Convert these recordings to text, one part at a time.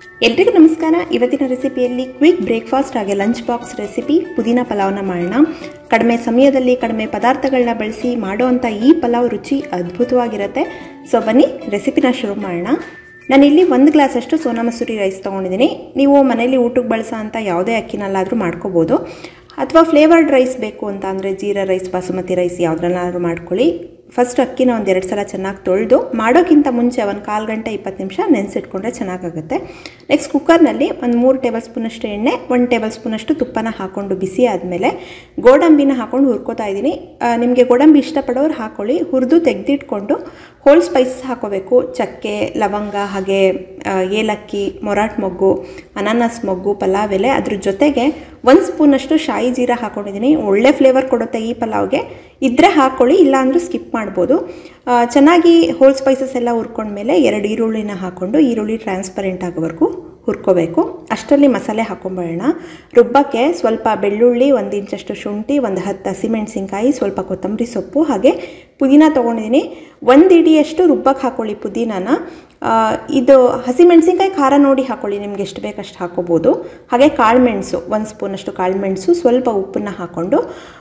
ಎಲ್ರಿಗೂ ನಮಸ್ಕಾರ ಇವತ್ತಿನ ರೆಸಿಪಿಯಲ್ಲಿ ಕ್ವಿಕ್ ಬ್ರೇಕ್ಫಾಸ್ಟ್ ಹಾಗೆ ಲಂಚ್ ಬಾಕ್ಸ್ ರೆಸಿಪಿ ಪುದೀನ ಪಲಾವ್ನ ಮಾಡೋಣ ಕಡಿಮೆ ಸಮಯದಲ್ಲಿ ಕಡಿಮೆ ಪದಾರ್ಥಗಳನ್ನ ಬಳಸಿ ಮಾಡೋವಂಥ ಈ ಪಲಾವ್ ರುಚಿ ಅದ್ಭುತವಾಗಿರುತ್ತೆ ಸೊ ಬನ್ನಿ ರೆಸಿಪಿನ ಶುರು ಮಾಡೋಣ ನಾನಿಲ್ಲಿ ಒಂದು ಗ್ಲಾಸಷ್ಟು ಸೋನಾ ಮಸೂರಿ ರೈಸ್ ತೊಗೊಂಡಿದ್ದೀನಿ ನೀವು ಮನೇಲಿ ಊಟಕ್ಕೆ ಬಳಸೋ ಅಂಥ ಯಾವುದೇ ಅಕ್ಕಿನಲ್ಲಾದರೂ ಮಾಡ್ಕೋಬೋದು ಅಥವಾ ಫ್ಲೇವರ್ಡ್ ರೈಸ್ ಬೇಕು ಅಂತ ಅಂದರೆ ಜೀರಾ ರೈಸ್ ಬಾಸುಮತಿ ರೈಸ್ ಯಾವುದ್ರಲ್ಲಾದ್ರೂ ಮಾಡ್ಕೊಳ್ಳಿ ಫಸ್ಟ್ ಅಕ್ಕಿನ ಒಂದು ಎರಡು ಸಲ ಚೆನ್ನಾಗಿ ತೊಳೆದು ಮಾಡೋಕ್ಕಿಂತ ಮುಂಚೆ ಒಂದು ಕಾಲು ಗಂಟೆ ಇಪ್ಪತ್ತು ನಿಮಿಷ ನೆನೆಸಿಟ್ಕೊಂಡ್ರೆ ಚೆನ್ನಾಗಾಗುತ್ತೆ ನೆಕ್ಸ್ಟ್ ಕುಕ್ಕರ್ನಲ್ಲಿ ಒಂದು ಮೂರು ಟೇಬಲ್ ಸ್ಪೂನಷ್ಟು ಎಣ್ಣೆ ಒಂದು ಟೇಬಲ್ ಸ್ಪೂನಷ್ಟು ತುಪ್ಪನ ಹಾಕ್ಕೊಂಡು ಬಿಸಿ ಆದಮೇಲೆ ಗೋಡಂಬಿನ ಹಾಕ್ಕೊಂಡು ಹುರ್ಕೋತಾ ಇದ್ದೀನಿ ನಿಮಗೆ ಗೋಡಂಬಿ ಇಷ್ಟಪಡೋರು ಹಾಕ್ಕೊಳ್ಳಿ ಹುರಿದು ತೆಗೆದಿಟ್ಕೊಂಡು ಹೋಲ್ ಸ್ಪೈಸಸ್ ಹಾಕೋಬೇಕು ಚಕ್ಕೆ ಲವಂಗ ಹಾಗೆ ಏಲಕ್ಕಿ ಮೊರಾಟ್ ಮೊಗ್ಗು ಅನಾನಸ್ ಮೊಗ್ಗು ಪಲಾವ್ ಎಲೆ ಅದ್ರ ಜೊತೆಗೆ ಒಂದು ಸ್ಪೂನಷ್ಟು ಶಾಯಿ ಜೀರಾ ಹಾಕ್ಕೊಂಡಿದ್ದೀನಿ ಒಳ್ಳೆ ಫ್ಲೇವರ್ ಕೊಡುತ್ತೆ ಈ ಪಲಾವ್ಗೆ ಇದ್ದರೆ ಹಾಕ್ಕೊಳ್ಳಿ ಇಲ್ಲಾಂದರೂ ಸ್ಕಿಪ್ ಮಾಡ್ಬೋದು ಚೆನ್ನಾಗಿ ಹೋಲ್ ಸ್ಪೈಸಸ್ ಎಲ್ಲ ಹುರ್ಕೊಂಡ್ಮೇಲೆ ಎರಡು ಈರುಳ್ಳಿನ ಹಾಕ್ಕೊಂಡು ಈರುಳ್ಳಿ ಟ್ರಾನ್ಸ್ಪರೆಂಟ್ ಆಗೋವರೆಗೂ ಹುರ್ಕೋಬೇಕು ಅಷ್ಟರಲ್ಲಿ ಮಸಾಲೆ ಹಾಕೊಂಬೇಡ ರುಬ್ಬಕ್ಕೆ ಸ್ವಲ್ಪ ಬೆಳ್ಳುಳ್ಳಿ ಒಂದು ಇಂಚಷ್ಟು ಶುಂಠಿ ಒಂದು ಹತ್ತು ಹಸಿಮೆಣಸಿನ್ಕಾಯಿ ಸ್ವಲ್ಪ ಕೊತ್ತಂಬರಿ ಸೊಪ್ಪು ಹಾಗೆ ಪುದೀನ ತೊಗೊಂಡಿದ್ದೀನಿ ಒಂದು ಇಡಿಯಷ್ಟು ರುಬ್ಬಕ್ಕೆ ಹಾಕ್ಕೊಳ್ಳಿ ಪುದೀನಾನ ಇದು ಹಸಿಮೆಣಸಿನ್ಕಾಯಿ ಖಾರ ನೋಡಿ ಹಾಕ್ಕೊಳ್ಳಿ ನಿಮ್ಗೆ ಎಷ್ಟು ಬೇಕಷ್ಟು ಹಾಕೋಬೋದು ಹಾಗೆ ಕಾಳುಮೆಣಸು ಒಂದು ಸ್ಪೂನಷ್ಟು ಕಾಳುಮೆಣಸು ಸ್ವಲ್ಪ ಉಪ್ಪನ್ನು ಹಾಕ್ಕೊಂಡು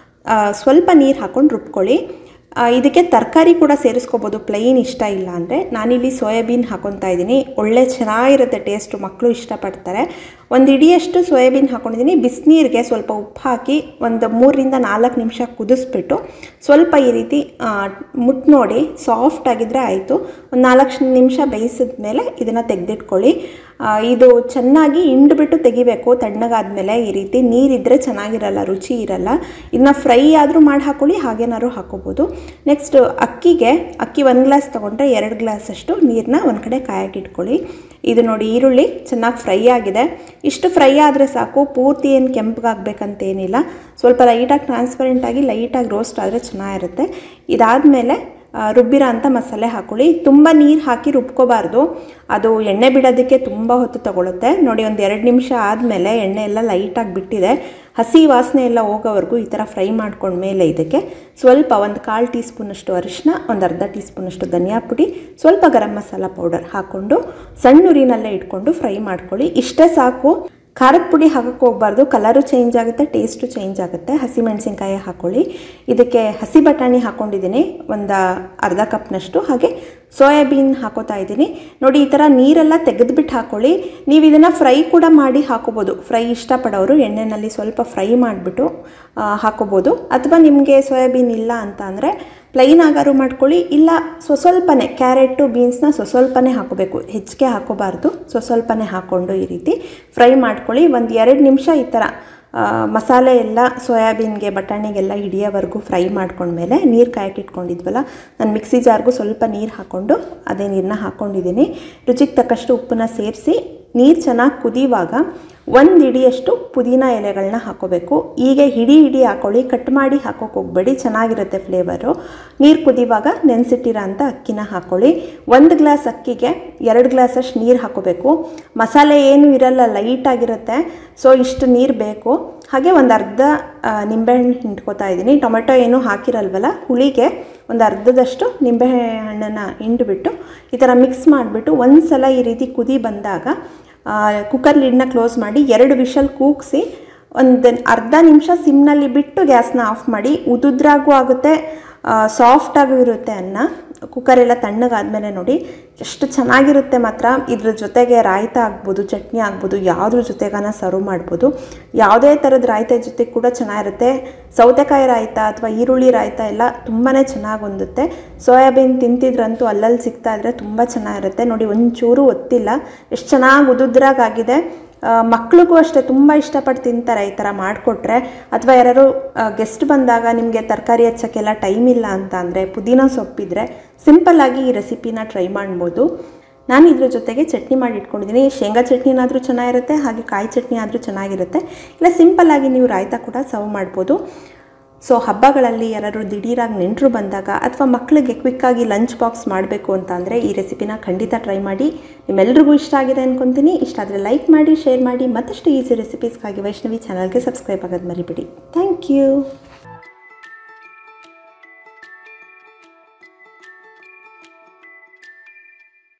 ಸ್ವಲ್ಪ ನೀರು ಹಾಕ್ಕೊಂಡು ರುಬ್ಕೊಳ್ಳಿ ಇದಕ್ಕೆ ತರಕಾರಿ ಕೂಡ ಸೇರಿಸ್ಕೋಬೋದು ಪ್ಲೈನ್ ಇಷ್ಟ ಇಲ್ಲ ಅಂದರೆ ನಾನಿಲ್ಲಿ ಸೋಯಾಬೀನ್ ಹಾಕೊತಾ ಇದ್ದೀನಿ ಒಳ್ಳೆ ಚೆನ್ನಾಗಿರುತ್ತೆ ಟೇಸ್ಟು ಮಕ್ಕಳು ಇಷ್ಟಪಡ್ತಾರೆ ಒಂದು ಇಡಿಯಷ್ಟು ಸೋಯಾಬೀನ್ ಹಾಕ್ಕೊಂಡಿದ್ದೀನಿ ಬಿಸಿನೀರಿಗೆ ಸ್ವಲ್ಪ ಉಪ್ಪು ಹಾಕಿ ಒಂದು ಮೂರರಿಂದ ನಾಲ್ಕು ನಿಮಿಷ ಕುದಿಸ್ಬಿಟ್ಟು ಸ್ವಲ್ಪ ಈ ರೀತಿ ಮುಟ್ಟು ನೋಡಿ ಸಾಫ್ಟ್ ಆಗಿದ್ದರೆ ಆಯಿತು ಒಂದು ನಾಲ್ಕು ನಿಮಿಷ ಬೇಯಿಸಿದ ಮೇಲೆ ಇದನ್ನು ತೆಗೆದಿಟ್ಕೊಳ್ಳಿ ಇದು ಚೆನ್ನಾಗಿ ಹಿಂಡ್ಬಿಟ್ಟು ತೆಗಿಬೇಕು ತಣ್ಣಗಾದ್ಮೇಲೆ ಈ ರೀತಿ ನೀರಿದ್ದರೆ ಚೆನ್ನಾಗಿರಲ್ಲ ರುಚಿ ಇರಲ್ಲ ಇದನ್ನ ಫ್ರೈ ಆದರೂ ಮಾಡಿ ಹಾಕ್ಕೊಳ್ಳಿ ಹಾಗೇನಾದ್ರು ಹಾಕೋಬೋದು ನೆಕ್ಸ್ಟ್ ಅಕ್ಕಿಗೆ ಅಕ್ಕಿ ಒಂದು ಗ್ಲಾಸ್ ತೊಗೊಂಡ್ರೆ ಎರಡು ಗ್ಲಾಸಷ್ಟು ನೀರನ್ನ ಒಂದು ಕಡೆ ಕಾಯಕ್ಕೆ ಇಟ್ಕೊಳ್ಳಿ ಇದು ನೋಡಿ ಈರುಳ್ಳಿ ಚೆನ್ನಾಗಿ ಫ್ರೈ ಆಗಿದೆ ಇಷ್ಟು ಫ್ರೈ ಆದರೆ ಸಾಕು ಪೂರ್ತಿ ಏನು ಕೆಂಪಗಾಗಬೇಕಂತೇನಿಲ್ಲ ಸ್ವಲ್ಪ ಲೈಟಾಗಿ ಟ್ರಾನ್ಸ್ಪರೆಂಟಾಗಿ ಲೈಟಾಗಿ ರೋಸ್ಟ್ ಆದರೆ ಚೆನ್ನಾಗಿರುತ್ತೆ ಇದಾದಮೇಲೆ ರುಬ್ಬಿರೋ ಅಂಥ ಮಸಾಲೆ ಹಾಕ್ಕೊಳ್ಳಿ ತುಂಬ ನೀರು ಹಾಕಿ ರುಬ್ಕೋಬಾರ್ದು ಅದು ಎಣ್ಣೆ ಬಿಡೋದಕ್ಕೆ ತುಂಬ ಹೊತ್ತು ತಗೊಳುತ್ತೆ ನೋಡಿ ಒಂದು ಎರಡು ನಿಮಿಷ ಆದಮೇಲೆ ಎಣ್ಣೆ ಎಲ್ಲ ಲೈಟಾಗಿ ಬಿಟ್ಟಿದೆ ಹಸಿ ವಾಸನೆ ಎಲ್ಲ ಹೋಗೋವರೆಗೂ ಈ ಥರ ಫ್ರೈ ಮಾಡ್ಕೊಂಡ್ಮೇಲೆ ಇದಕ್ಕೆ ಸ್ವಲ್ಪ ಒಂದು ಕಾಲು ಟೀ ಸ್ಪೂನಷ್ಟು ಅರಿಶಿನ ಒಂದು ಅರ್ಧ ಟೀ ಸ್ಪೂನಷ್ಟು ಧನಿಯಾ ಪುಡಿ ಸ್ವಲ್ಪ ಗರಂ ಮಸಾಲ ಪೌಡರ್ ಹಾಕ್ಕೊಂಡು ಸಣ್ಣ ಉರಿನಲ್ಲೇ ಇಟ್ಕೊಂಡು ಫ್ರೈ ಮಾಡ್ಕೊಳ್ಳಿ ಇಷ್ಟೇ ಸಾಕು ಖಾರದ ಪುಡಿ ಹಾಕಕ್ಕೆ ಹೋಗ್ಬಾರ್ದು ಕಲರು ಚೇಂಜ್ ಆಗುತ್ತೆ ಟೇಸ್ಟು ಚೇಂಜ್ ಆಗುತ್ತೆ ಹಸಿಮೆಣಸಿನ್ಕಾಯಿ ಹಾಕ್ಕೊಳ್ಳಿ ಇದಕ್ಕೆ ಹಸಿ ಬಟಾಣಿ ಹಾಕ್ಕೊಂಡಿದ್ದೀನಿ ಒಂದು ಅರ್ಧ ಕಪ್ನಷ್ಟು ಹಾಗೆ ಸೋಯಾಬೀನ್ ಹಾಕೋತಾ ಇದ್ದೀನಿ ನೋಡಿ ಈ ಥರ ನೀರೆಲ್ಲ ತೆಗೆದುಬಿಟ್ಟು ಹಾಕ್ಕೊಳ್ಳಿ ನೀವು ಇದನ್ನು ಫ್ರೈ ಕೂಡ ಮಾಡಿ ಹಾಕೋಬೋದು ಫ್ರೈ ಇಷ್ಟಪಡೋರು ಎಣ್ಣೆಯಲ್ಲಿ ಸ್ವಲ್ಪ ಫ್ರೈ ಮಾಡಿಬಿಟ್ಟು ಹಾಕೋಬೋದು ಅಥವಾ ನಿಮಗೆ ಸೋಯಾಬೀನ್ ಇಲ್ಲ ಅಂತ ಅಂದರೆ ಪ್ಲೈನ್ ಆಗಾರು ಮಾಡ್ಕೊಳ್ಳಿ ಇಲ್ಲ ಸ್ವ ಸ್ವಲ್ಪನೇ ಕ್ಯಾರೆಟು ಬೀನ್ಸ್ನ ಸ್ವ ಸ್ವಲ್ಪನೇ ಹಾಕೋಬೇಕು ಹೆಚ್ಚಿಗೆ ಹಾಕೋಬಾರ್ದು ಸ್ವ ಸ್ವಲ್ಪನೇ ಹಾಕ್ಕೊಂಡು ಈ ರೀತಿ ಫ್ರೈ ಮಾಡ್ಕೊಳ್ಳಿ ಒಂದು ಎರಡು ನಿಮಿಷ ಈ ಥರ ಮಸಾಲೆ ಎಲ್ಲ ಸೋಯಾಬೀನ್ಗೆ ಬಟಾಣಿಗೆಲ್ಲ ಹಿಡಿಯೋವರೆಗೂ ಫ್ರೈ ಮಾಡ್ಕೊಂಡ್ಮೇಲೆ ನೀರು ಕಾಯಕ್ಕೆ ಇಟ್ಕೊಂಡಿದ್ವಲ್ಲ ನಾನು ಮಿಕ್ಸಿ ಜಾರ್ಗೂ ಸ್ವಲ್ಪ ನೀರು ಹಾಕ್ಕೊಂಡು ಅದೇ ನೀರನ್ನ ಹಾಕ್ಕೊಂಡಿದ್ದೀನಿ ರುಚಿಗೆ ತಕ್ಕಷ್ಟು ಉಪ್ಪನ್ನ ಸೇರಿಸಿ ನೀರು ಚೆನ್ನಾಗಿ ಕುದಿಯುವಾಗ ಒಂದು ಇಡಿಯಷ್ಟು ಪುದೀನ ಎಲೆಗಳನ್ನ ಹಾಕೋಬೇಕು ಹೀಗೆ ಹಿಡಿ ಹಿಡಿ ಹಾಕ್ಕೊಳ್ಳಿ ಕಟ್ ಮಾಡಿ ಹಾಕೋಕೆ ಹೋಗಬೇಡಿ ಚೆನ್ನಾಗಿರುತ್ತೆ ಫ್ಲೇವರು ನೀರು ಕುದಿಯುವಾಗ ನೆನೆಸಿಟ್ಟಿರೋ ಅಂಥ ಅಕ್ಕಿನ ಹಾಕ್ಕೊಳ್ಳಿ ಒಂದು ಗ್ಲಾಸ್ ಅಕ್ಕಿಗೆ ಎರಡು ಗ್ಲಾಸಷ್ಟು ನೀರು ಹಾಕೋಬೇಕು ಮಸಾಲೆ ಏನೂ ಇರಲ್ಲ ಲೈಟಾಗಿರುತ್ತೆ ಸೊ ಇಷ್ಟು ನೀರು ಬೇಕು ಹಾಗೆ ಒಂದು ಅರ್ಧ ನಿಂಬೆಹಣ್ಣು ಹಿಂಡ್ಕೋತಾ ಇದ್ದೀನಿ ಟೊಮೆಟೊ ಏನೂ ಹಾಕಿರಲ್ವಲ್ಲ ಹುಳಿಗೆ ಒಂದು ಅರ್ಧದಷ್ಟು ನಿಂಬೆಹಣ್ಣನ್ನು ಹಿಂಡ್ಬಿಟ್ಟು ಈ ಥರ ಮಿಕ್ಸ್ ಮಾಡಿಬಿಟ್ಟು ಒಂದು ಸಲ ಈ ರೀತಿ ಕುದಿ ಬಂದಾಗ ಕುಕ್ಕರ್ ಲಿಡ್ನ ಕ್ಲೋಸ್ ಮಾಡಿ ಎರಡು ವಿಷಲ್ ಕೂಗಿಸಿ ಒಂದು ಅರ್ಧ ನಿಮಿಷ ಸಿಮ್ನಲ್ಲಿ ಬಿಟ್ಟು ಗ್ಯಾಸ್ನ ಆಫ್ ಮಾಡಿ ಉದುದ್ರಾಗೂ ಆಗುತ್ತೆ ಸಾಫ್ಟಾಗೂ ಇರುತ್ತೆ ಅನ್ನ ಕುಕ್ಕರೆಲ್ಲ ತಣ್ಣಗಾದ್ಮೇಲೆ ನೋಡಿ ಎಷ್ಟು ಚೆನ್ನಾಗಿರುತ್ತೆ ಮಾತ್ರ ಇದ್ರ ಜೊತೆಗೆ ರಾಯ್ತ ಆಗ್ಬೋದು ಚಟ್ನಿ ಆಗ್ಬೋದು ಯಾವುದ್ರ ಜೊತೆಗಾನ ಸರ್ವ್ ಮಾಡ್ಬೋದು ಯಾವುದೇ ಥರದ ರಾಯ್ತ ಜೊತೆ ಕೂಡ ಚೆನ್ನಾಗಿರುತ್ತೆ ಸೌತೆಕಾಯಿ ರಾಯ್ತ ಅಥವಾ ಈರುಳ್ಳಿ ರಾಯ್ತ ಎಲ್ಲ ತುಂಬಾ ಚೆನ್ನಾಗಿ ಹೊಂದುತ್ತೆ ಸೋಯಾಬೀನ್ ತಿಂತಿದ್ರಂತೂ ಅಲ್ಲಲ್ಲಿ ಸಿಗ್ತಾ ಇದ್ರೆ ತುಂಬ ಚೆನ್ನಾಗಿರುತ್ತೆ ನೋಡಿ ಒಂಚೂರು ಒತ್ತಿಲ್ಲ ಎಷ್ಟು ಚೆನ್ನಾಗಿ ಉದುದ್ರಾಗಾಗಿದೆ ಮಕ್ಳಿಗೂ ಅಷ್ಟೇ ತುಂಬ ಇಷ್ಟಪಟ್ಟು ತಿಂತಾರೆ ಈ ಥರ ಮಾಡಿಕೊಟ್ರೆ ಅಥವಾ ಯಾರು ಗೆಸ್ಟ್ ಬಂದಾಗ ನಿಮಗೆ ತರಕಾರಿ ಹಚ್ಚೋಕ್ಕೆಲ್ಲ ಟೈಮ್ ಇಲ್ಲ ಅಂತ ಅಂದರೆ ಪುದೀನ ಸೊಪ್ಪಿದ್ರೆ ಸಿಂಪಲ್ಲಾಗಿ ಈ ರೆಸಿಪಿನ ಟ್ರೈ ಮಾಡ್ಬೋದು ನಾನು ಇದ್ರ ಜೊತೆಗೆ ಚಟ್ನಿ ಮಾಡಿ ಇಟ್ಕೊಂಡಿದ್ದೀನಿ ಶೇಂಗಾ ಚಟ್ನಿನಾದರೂ ಚೆನ್ನಾಗಿರುತ್ತೆ ಹಾಗೆ ಕಾಯಿ ಚಟ್ನಿ ಆದರೂ ಚೆನ್ನಾಗಿರುತ್ತೆ ಇಲ್ಲ ಸಿಂಪಲ್ಲಾಗಿ ನೀವು ರಾಯ್ತ ಕೂಡ ಸರ್ವ್ ಮಾಡ್ಬೋದು ಸೊ ಹಬ್ಬಗಳಲ್ಲಿ ಯಾರಾದ್ರು ದಿಢೀರಾಗಿ ನೆಂಟರು ಬಂದಾಗ ಅಥವಾ ಮಕ್ಕಳಿಗೆ ಕ್ವಿಕ್ಕಾಗಿ ಲಂಚ್ ಬಾಕ್ಸ್ ಮಾಡಬೇಕು ಅಂತ ಅಂದರೆ ಈ ರೆಸಿಪಿನ ಖಂಡಿತ ಟ್ರೈ ಮಾಡಿ ನಿಮ್ಮೆಲ್ರಿಗೂ ಇಷ್ಟ ಆಗಿದೆ ಅಂದ್ಕೊತೀನಿ ಇಷ್ಟ ಆದರೆ ಲೈಕ್ ಮಾಡಿ ಶೇರ್ ಮಾಡಿ ಮತ್ತಷ್ಟು ಈಸಿ ರೆಸಿಪೀಸ್ಗಾಗಿ ವೈಷ್ಣವಿ ಚಾನಲ್ಗೆ ಸಬ್ಸ್ಕ್ರೈಬ್ ಆಗೋದು ಮರಿಬಿಡಿ ಥ್ಯಾಂಕ್ ಯು